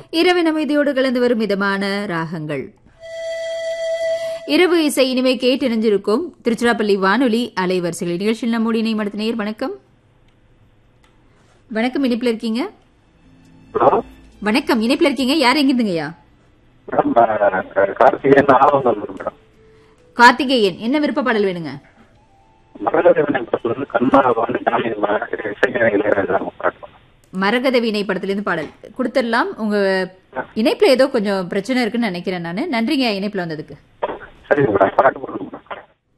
இரவின் அமைதியோடு கலந்து வரும் மிதமான ராகங்கள் இரவு இசை இனிமே கேட்டிருந்திருக்கும் திருச்சிராப்பள்ளி வானொலி அலைவரிசைகள் நிகழ்ச்சியில் நம்முடைய இணை மடத்து நேர் வணக்கம் வணக்கம் இணைப்பில் இருக்கீங்க ஹலோ வணக்கம் இணைப்பில் இருக்கீங்க யார் எங்கிருந்துங்கய்யா மேடம் கார்த்திகேயன் ஆவந்தம் மேடம் கார்த்திகேயன் என்ன விருப்ப பாடல் வேணுங்க மரகதேவன் படத்துல இருந்து கண்ணா வந்து ஜாமி இசைஞர் இளையராஜா பாட்டு மரகத வீணை படத்திலிருந்து பாடல் கொடுத்துடலாம் உங்க இணைப்புல ஏதோ கொஞ்சம் பிரச்சனை இருக்குன்னு நினைக்கிறேன் நான் நன்றிங்க இணைப்புல வந்ததுக்கு சரி மேடம் பாட்டு